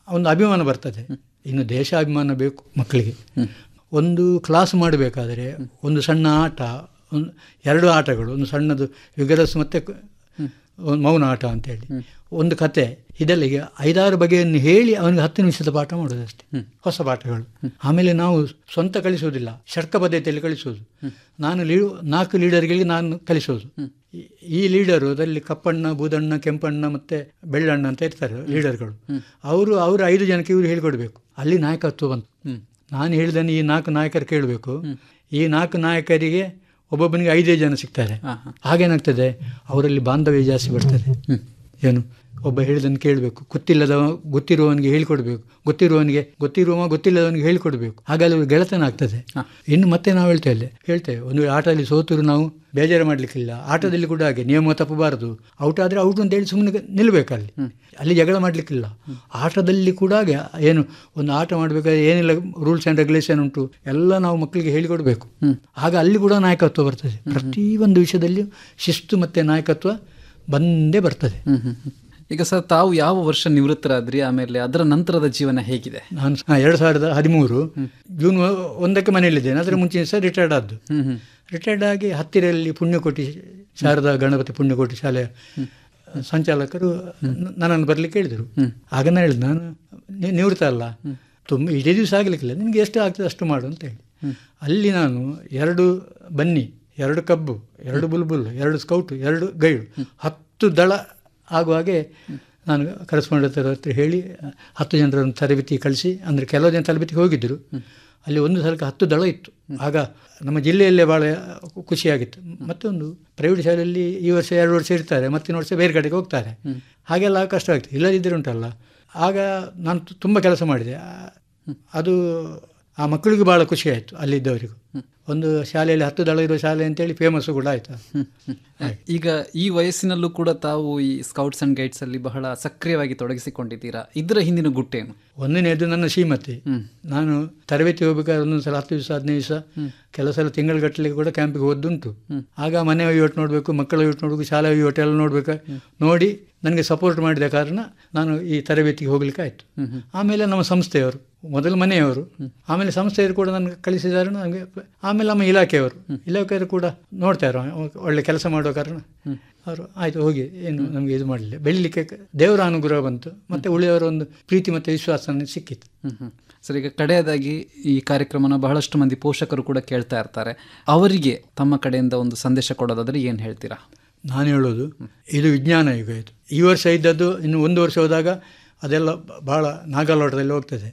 ಒಂದು ಅಭಿಮಾನ ಬರ್ತದೆ ಇನ್ನು ದೇಶಾಭಿಮಾನ ಬೇಕು ಮಕ್ಕಳಿಗೆ ಒಂದು ಕ್ಲಾಸ್ ಮಾಡಬೇಕಾದರೆ ಒಂದು ಸಣ್ಣ ಆಟ ಒಂದು ಎರಡು ಆಟಗಳು ಒಂದು ಸಣ್ಣದು ವಿಗರಸ್ ಮತ್ತು ಕ- ಒಂದು ಮೌನ ಆಟ ಅಂತೇಳಿ ಒಂದು ಕತೆ ಇದೆಲ್ಲ ಈಗ ಐದಾರು ಬಗೆಯನ್ನು ಹೇಳಿ ಅವನಿಗೆ ಹತ್ತು ನಿಮಿಷದ ಪಾಠ ಮಾಡೋದಷ್ಟೇ ಹೊಸ ಪಾಠಗಳು ಆಮೇಲೆ ನಾವು ಸ್ವಂತ ಕಲಿಸೋದಿಲ್ಲ ಷಟ್ಕ ಪದ್ಧತಿಯಲ್ಲಿ ಕಲಿಸೋದು ನಾನು ಲೀ ನಾಲ್ಕು ಲೀಡರ್ಗಳಿಗೆ ನಾನು ಕಲಿಸೋದು ಈ- ಈ ಲೀಡರು ಅದರಲ್ಲಿ ಕಪ್ಪಣ್ಣ ಬೂದಣ್ಣ ಕೆಂಪಣ್ಣ ಮತ್ತೆ ಬೆಳ್ಳಣ್ಣ ಅಂತ ಇರ್ತಾರೆ ಲೀಡರ್ಗಳು ಅವರು ಅವರು ಐದು ಜನಕ್ಕೆ ಇವರು ಹೇಳಿಕೊಡ್ಬೇಕು ಅಲ್ಲಿ ನಾಯಕತ್ವ ಬಂತು ನಾನು ಹೇಳಿದನ್ನು ಈ ನಾಲ್ಕು ನಾಯಕರು ಕೇಳಬೇಕು ಈ ನಾಲ್ಕು ನಾಯಕರಿಗೆ ಒಬ್ಬೊಬ್ಬನಿಗೆ ಐದೇ ಜನ ಸಿಗ್ತಾರೆ ಹಾಗೇನಾಗ್ತದೆ ಅವರಲ್ಲಿ ಬಾಂಧವ್ಯ ಜಾಸ್ತಿ ಬರ್ತದೆ ಏನು ಒಬ್ಬ ಹೇಳಿದನ್ನು ಕೇಳಬೇಕು ಗೊತ್ತಿಲ್ಲದವ ಗೊತ್ತಿರುವವನಿಗೆ ಹೇಳಿಕೊಡ್ಬೇಕು ಗೊತ್ತಿರುವವನಿಗೆ ಗೊತ್ತಿರುವವ ಗೊತ್ತಿಲ್ಲದವನಿಗೆ ಹೇಳಿಕೊಡ್ಬೇಕು ಹಾಗಾಗಿ ಅವ್ರಿಗೆ ಗೆಳೆತನ ಆಗ್ತದೆ ಇನ್ನು ಮತ್ತೆ ನಾವು ಹೇಳ್ತೇವೆ ಹೇಳ್ತೇವೆ ಒಂದು ವೇಳೆ ಆಟದಲ್ಲಿ ಸೋತರು ನಾವು ಬೇಜಾರು ಮಾಡಲಿಕ್ಕಿಲ್ಲ ಆಟದಲ್ಲಿ ಕೂಡ ಹಾಗೆ ನಿಯಮ ತಪ್ಪಬಾರದು ಔಟ್ ಆದರೆ ಔಟ್ ಅಂತ ಹೇಳಿ ಸುಮ್ಮನೆ ನಿಲ್ಲಬೇಕು ಅಲ್ಲಿ ಅಲ್ಲಿ ಜಗಳ ಮಾಡಲಿಕ್ಕಿಲ್ಲ ಆಟದಲ್ಲಿ ಕೂಡ ಹಾಗೆ ಏನು ಒಂದು ಆಟ ಮಾಡಬೇಕಾದ್ರೆ ಏನೆಲ್ಲ ರೂಲ್ಸ್ ಆ್ಯಂಡ್ ರೆಗ್ಯುಲೇಷನ್ ಉಂಟು ಎಲ್ಲ ನಾವು ಮಕ್ಕಳಿಗೆ ಹೇಳಿಕೊಡ್ಬೇಕು ಆಗ ಅಲ್ಲಿ ಕೂಡ ನಾಯಕತ್ವ ಬರ್ತದೆ ಪ್ರತಿಯೊಂದು ವಿಷಯದಲ್ಲಿಯೂ ಶಿಸ್ತು ಮತ್ತು ನಾಯಕತ್ವ ಬಂದೇ ಬರ್ತದೆ ಈಗ ಸರ್ ತಾವು ಯಾವ ವರ್ಷ ನಿವೃತ್ತರಾದ್ರಿ ಆಮೇಲೆ ಅದರ ನಂತರದ ಜೀವನ ಹೇಗಿದೆ ನಾನು ಸ- ಎರಡು ಸಾವಿರದ ಹದಿಮೂರು ಜೂನ್ ಒ- ಒಂದಕ್ಕೆ ಮನೆಯಲ್ಲಿದ್ದೇನೆ ಅದರ ಮುಂಚೆ ಸಹ ರಿಟೈರ್ಡ್ ಆದ್ದು ರಿಟೈರ್ಡ್ ಆಗಿ ಹತ್ತಿರಲ್ಲಿ ಪುಣ್ಯಕೋಟಿ ಶಾರದಾ ಗಣಪತಿ ಪುಣ್ಯಕೋಟಿ ಶಾಲೆಯ ಸಂಚಾಲಕರು ನ- ನನ್ನನ್ನು ಬರಲಿಕ್ಕೆ ಹೇಳಿದರು ಆಗ ನಾನು ಹೇಳಿದೆ ನಾನು ನಿ- ನಿವೃತ್ತ ಅಲ್ಲ ತುಂಬ ಇಡೀ ದಿವಸ ಆಗಲಿಕ್ಕಿಲ್ಲ ನಿನಗೆ ಎಷ್ಟು ಆಗ್ತದೆ ಅಷ್ಟು ಮಾಡು ಅಂತ ಹೇಳಿ ಅಲ್ಲಿ ನಾನು ಎರಡು ಬನ್ನಿ ಎರಡು ಕಬ್ಬು ಎರಡು ಬುಲ್ಬುಲ್ ಎರಡು ಸ್ಕೌಟು ಎರಡು ಗೈಡು ಹತ್ತು ದಳ ಆಗುವ ಹಾಗೆ ನಾನು ಕರೆಸ್ಪಾಂಡರ್ ಹತ್ರ ಹೇಳಿ ಹತ್ತು ಜನರನ್ನು ತರಬೇತಿ ಕಳಿಸಿ ಅಂದರೆ ಕೆಲವು ಜನ ತರಬೇತಿಗೆ ಹೋಗಿದ್ದರು ಅಲ್ಲಿ ಒಂದು ಸಲಕ್ಕೆ ಹತ್ತು ದಳ ಇತ್ತು ಆಗ ನಮ್ಮ ಜಿಲ್ಲೆಯಲ್ಲೇ ಭಾಳ ಖುಷಿಯಾಗಿತ್ತು ಮತ್ತೊಂದು ಪ್ರೈವೇಟ್ ಶಾಲೆಯಲ್ಲಿ ಈ ವರ್ಷ ಎರಡು ವರ್ಷ ಇರ್ತಾರೆ ಮತ್ತಿನ ವರ್ಷ ಬೇರೆ ಕಡೆಗೆ ಹೋಗ್ತಾರೆ ಹಾಗೆಲ್ಲ ಕಷ್ಟ ಆಗ್ತದೆ ಇಲ್ಲದಿದ್ದರೆ ಉಂಟಲ್ಲ ಆಗ ನಾನು ತು- ತುಂಬ ಕೆಲಸ ಮಾಡಿದೆ ಆ- ಅದು ಆ ಮಕ್ಕಳಿಗೂ ಭಾಳ ಖುಷಿ ಆಯಿತು ಅಲ್ಲಿದ್ದವರಿಗೂ ಒಂದು ಶಾಲೆಯಲ್ಲಿ ಹತ್ತು ದಳ ಇರೋ ಶಾಲೆ ಅಂತೇಳಿ ಫೇಮಸ್ಸು ಕೂಡ ಆಯಿತು ಈಗ ಈ ವಯಸ್ಸಿನಲ್ಲೂ ಕೂಡ ತಾವು ಈ ಸ್ಕೌಟ್ಸ್ ಅಂಡ್ ಗೈಡ್ಸ್ ಅಲ್ಲಿ ಬಹಳ ಸಕ್ರಿಯವಾಗಿ ತೊಡಗಿಸಿಕೊಂಡಿದ್ದೀರಾ ಇದರ ಹಿಂದಿನ ಗುಟ್ಟೇನು ಒಂದನೇದು ನನ್ನ ಶ್ರೀಮತಿ ನಾನು ತರಬೇತಿ ಹೋಗ್ಬೇಕಾದ್ರೆ ಒಂದೊಂದು ಸಲ ಹತ್ತು ದಿವಸ ಹದಿನೈದು ದಿವಸ ಕೆಲವು ಸಲ ತಿಂಗಳ ಕೂಡ ಕ್ಯಾಂಪಿಗೆ ಹೋದ್ದುಂಟು ಆಗ ಮನೆ ವಹಿವಾಟು ನೋಡಬೇಕು ಮಕ್ಕಳ ವಹಿವಾಟು ನೋಡಬೇಕು ಶಾಲಾ ವಹಿವಾಟು ಎಲ್ಲ ನೋಡ್ಬೇಕು ನೋಡಿ ನನಗೆ ಸಪೋರ್ಟ್ ಮಾಡಿದ ಕಾರಣ ನಾನು ಈ ತರಬೇತಿಗೆ ಹೋಗ್ಲಿಕ್ಕೆ ಆಯಿತು ಆಮೇಲೆ ನಮ್ಮ ಸಂಸ್ಥೆಯವರು ಮೊದಲು ಮನೆಯವರು ಆಮೇಲೆ ಸಂಸ್ಥೆಯವರು ಕೂಡ ನನಗೆ ಕಳಿಸಿದ್ದಾರೆ ನನಗೆ ಆಮೇಲೆ ನಮ್ಮ ಇಲಾಖೆಯವರು ಇಲಾಖೆಯವರು ಕೂಡ ನೋಡ್ತಾರೆ ಒಳ್ಳೆ ಕೆಲಸ ಮಾಡುವ ಕಾರಣ ಅವರು ಆಯಿತು ಹೋಗಿ ಏನು ನಮಗೆ ಇದು ಮಾಡಲಿಲ್ಲ ಬೆಳಿಲಿಕ್ಕೆ ದೇವರ ಅನುಗ್ರಹ ಬಂತು ಮತ್ತು ಉಳಿಯವರ ಒಂದು ಪ್ರೀತಿ ಮತ್ತು ವಿಶ್ವಾಸ ನನಗೆ ಸಿಕ್ಕಿತ್ತು ಸರ್ ಈಗ ಕಡೆಯದಾಗಿ ಈ ಕಾರ್ಯಕ್ರಮನ ಬಹಳಷ್ಟು ಮಂದಿ ಪೋಷಕರು ಕೂಡ ಕೇಳ್ತಾ ಇರ್ತಾರೆ ಅವರಿಗೆ ತಮ್ಮ ಕಡೆಯಿಂದ ಒಂದು ಸಂದೇಶ ಕೊಡೋದಾದ್ರೆ ಏನು ಹೇಳ್ತೀರಾ ನಾನು ಹೇಳೋದು ಇದು ವಿಜ್ಞಾನ ಯುಗ ಇದು ಈ ವರ್ಷ ಇದ್ದದ್ದು ಇನ್ನು ಒಂದು ವರ್ಷ ಹೋದಾಗ ಅದೆಲ್ಲ ಬ- ಭಾಳ ನಾಗಾಲೋಟದಲ್ಲಿ ಹೋಗ್ತದೆ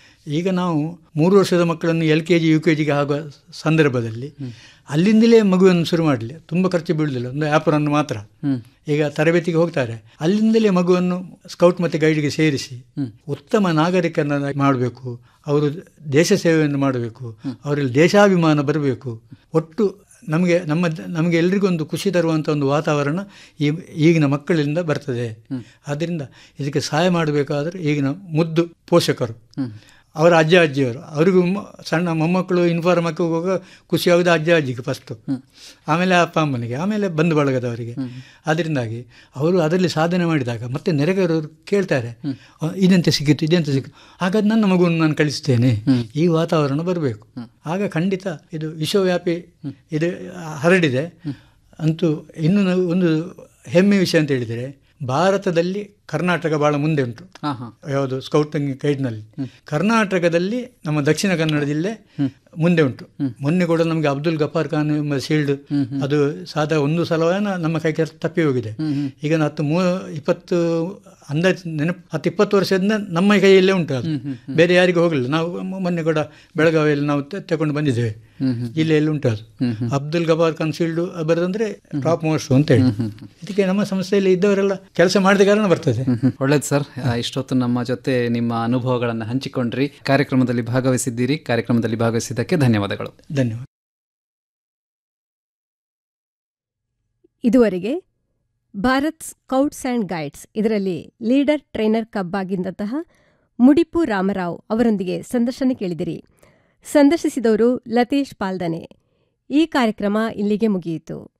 ಈಗ ನಾವು ಮೂರು ವರ್ಷದ ಮಕ್ಕಳನ್ನು L K G U K ಜಿಗೆ ಆಗುವ ಸಂದರ್ಭದಲ್ಲಿ ಅಲ್ಲಿಂದಲೇ ಮಗುವನ್ನು ಶುರು ಮಾಡಲಿ ತುಂಬ ಖರ್ಚು ಬೀಳುವುದಿಲ್ಲ ಒಂದು ಆ್ಯಪರನ್ನು ಮಾತ್ರ ಈಗ ತರಬೇತಿಗೆ ಹೋಗ್ತಾರೆ ಅಲ್ಲಿಂದಲೇ ಮಗುವನ್ನು ಸ್ಕೌಟ್ ಮತ್ತು ಗೈಡ್ಗೆ ಸೇರಿಸಿ ಉತ್ತಮ ನಾಗರಿಕರನ್ನಾಗಿ ಮಾಡಬೇಕು ಅವರು ದೇಶ ಸೇವೆಯನ್ನು ಮಾಡಬೇಕು ಅವರಲ್ಲಿ ದೇಶಾಭಿಮಾನ ಬರಬೇಕು ಒಟ್ಟು ನಮಗೆ ನಮ್ಮ ನಮಗೆ ಎಲ್ರಿಗೊಂದು ಖುಷಿ ತರುವಂಥ ಒಂದು ವಾತಾವರಣ ಈ ಈಗಿನ ಮಕ್ಕಳಿಂದ ಬರ್ತದೆ ಆದ್ದರಿಂದ ಇದಕ್ಕೆ ಸಹಾಯ ಮಾಡಬೇಕಾದ್ರೆ ಈಗಿನ ಮುದ್ದು ಪೋಷಕರು ಅವರ ಅಜ್ಜ ಅಜ್ಜಿಯವರು ಅವರಿಗೂ ಮ- ಸಣ್ಣ ಮೊಮ್ಮಕ್ಕಳು ಇನ್ಫಾರ್ಮ್ ಹಾಕಿ ಹೋಗುವಾಗ ಖುಷಿಯಾಗೋದು ಅಜ್ಜ ಅಜ್ಜಿಗೆ ಫಸ್ಟು ಆಮೇಲೆ ಅಪ್ಪ ಅಮ್ಮನಿಗೆ ಆಮೇಲೆ ಬಂಧು ಬಳಗದವರಿಗೆ ಅದರಿಂದಾಗಿ ಅವರು ಅದರಲ್ಲಿ ಸಾಧನೆ ಮಾಡಿದಾಗ ಮತ್ತೆ ನೆರೆಗರವರು ಕೇಳ್ತಾರೆ ಅಹ್, ಇದೆಂತ ಸಿಕ್ಕಿತ್ತು ಇದೆಂತ ಸಿಕ್ಕಿತ್ತು ಹಾಗಾದ್ರೆ ನನ್ನ ಮಗುವನ್ನು ನಾನು ಕಳಿಸ್ತೇನೆ ಈ ವಾತಾವರಣ ಬರಬೇಕು ಆಗ ಖಂಡಿತ ಇದು ವಿಶ್ವವ್ಯಾಪಿ ಇದು ಹರಡಿದೆ ಅಂತೂ ಇನ್ನು ನಾವು ಒಂದು ಹೆಮ್ಮೆ ವಿಷಯ ಅಂತ ಹೇಳಿದರೆ ಭಾರತದಲ್ಲಿ ಕರ್ನಾಟಕ ಬಹಳ ಮುಂದೆ ಉಂಟು ಯಾವುದು ಸ್ಕೌಟಿಂಗ್ ಗೈಡ್ನಲ್ಲಿ ಕರ್ನಾಟಕದಲ್ಲಿ ನಮ್ಮ ದಕ್ಷಿಣ ಕನ್ನಡ ಜಿಲ್ಲೆ ಮುಂದೆ ಉಂಟು ಮೊನ್ನೆ ಕೂಡ ನಮಗೆ ಅಬ್ದುಲ್ ಗಫಾರ್ ಖಾನ್ ಎಂಬ ಶೀಲ್ಡ್ ಅದು ಸಾದಾ ಒಂದು ಸಲವೇನ ನಮ್ಮ ಕೈಗೆ ತಪ್ಪಿ ಹೋಗಿದೆ ಈಗ ನಾನು ಹತ್ತು ಮೂ ಇಪ್ಪತ್ತು ಅಂದಾಜು ನೆನಪು ಹತ್ತು ಇಪ್ಪತ್ತು ವರ್ಷದಿಂದ ನಮ್ಮ ಕೈಯಲ್ಲೇ ಉಂಟು ಅದು ಬೇರೆ ಯಾರಿಗೂ ಹೋಗಲಿಲ್ಲ ನಾವು ಮೊ- ಮೊನ್ನೆ ಕೂಡ ಬೆಳಗಾವಿಯಲ್ಲಿ ನಾವು ತೆ- ತಗೊಂಡು ಬಂದಿದ್ದೇವೆ ಜಿಲ್ಲೆಯಲ್ಲಿ ಉಂಟು ಅದು ಅಬ್ದುಲ್ ಗಫಾರ್ ಖಾನ್ ಶೀಲ್ಡ್ ಬರೋದಂದ್ರೆ ಟಾಪ್ ಮೋಸ್ಟ್ ಅಂತ ಹೇಳಿ ಇದಕ್ಕೆ ನಮ್ಮ ಸಂಸ್ಥೆಯಲ್ಲಿ ಇದ್ದವರೆಲ್ಲ ಕೆಲಸ ಮಾಡಿದ ಕಾರಣ ಬರ್ತದೆ ಒಳ್ಳೇದು ಸರ್ ಆ, ಇಷ್ಟೊತ್ತು ನಮ್ಮ ಜೊತೆ ನಿಮ್ಮ ಅನುಭವಗಳನ್ನು ಹಂಚಿಕೊಂಡ್ರಿ ಕಾರ್ಯಕ್ರಮದಲ್ಲಿ ಭಾಗವಹಿಸಿದ್ದೀರಿ ಕಾರ್ಯಕ್ರಮದಲ್ಲಿ ಭಾಗವಹಿಸಿದ್ದಕ್ಕೆ ಧನ್ಯವಾದಗಳು ಧನ್ಯವಾದ ಇದುವರೆಗೆ ಭಾರತ್ ಸ್ಕೌಟ್ಸ್ ಆ್ಯಂಡ್ ಗೈಡ್ಸ್ ಇದರಲ್ಲಿ ಲೀಡರ್ ಟ್ರೈನರ್ ಕಬ್ ಆಗಿದ್ದಂತಹ ಮುಡಿಪು ರಾಮರಾವ್ ಅವರೊಂದಿಗೆ ಸಂದರ್ಶನ ಕೇಳಿದಿರಿ ಸಂದರ್ಶಿಸಿದವರು ಲತೀಶ್ ಪಾಲ್ದನೆ ಈ ಕಾರ್ಯಕ್ರಮ ಇಲ್ಲಿಗೆ ಮುಗಿಯಿತು